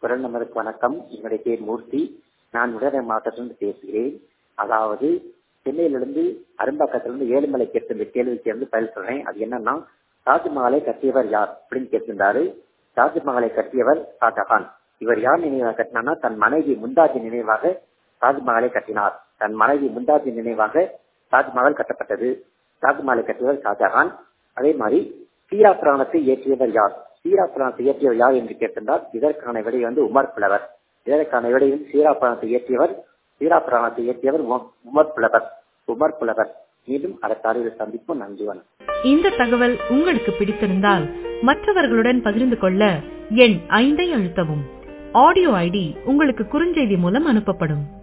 குரல் நம்பருக்கு வணக்கம் என்னுடைய பேர் மூர்த்தி நான் உடனே மாவட்டத்திலிருந்து பேசுகிறேன் அதாவது சென்னையிலிருந்து அரும்பாக்கத்திலிருந்து ஏழுமலை கேட்ட இந்த கேள்விக்கு வந்து பதில் சொல்றேன் அது என்னன்னா தாஜ்மஹாலை கட்டியவர் யார் அப்படின்னு கேட்டிருந்தாரு தாஜ்மஹாலை கட்டியவர் ஷாஜஹான் இவர் யார் நினைவாக கட்டினார்னா தன் மனைவி முந்தாஜி நினைவாக தாஜ்மஹாலை கட்டினார் தன் மனைவி முந்தாஜி நினைவாக தாஜ்மஹால் கட்டப்பட்டது தாஜ்மஹாலை கட்டியவர் ஷாஜஹான் அதே மாதிரி சீரா புராணத்தை இயற்றியவர் யார் சீரா புராணத்தை இயற்றியவர் யார் என்று கேட்டிருந்தால் இதற்கான விடை வந்து உமர் புலவர் இதற்கான விடை வந்து சீரா புராணத்தை இயற்றியவர் சீரா புராணத்தை இயற்றியவர் உமர் புலவர் உமர் புலவர் மீண்டும் அடுத்த அறிவில் சந்திப்போம் நன்றி வணக்கம் இந்த தகவல் உங்களுக்கு பிடித்திருந்தால் மற்றவர்களுடன் பகிர்ந்து கொள்ள எண் ஐந்தை அழுத்தவும் ஆடியோ ஐடி உங்களுக்கு குறுஞ்செய்தி மூலம் அனுப்பப்படும்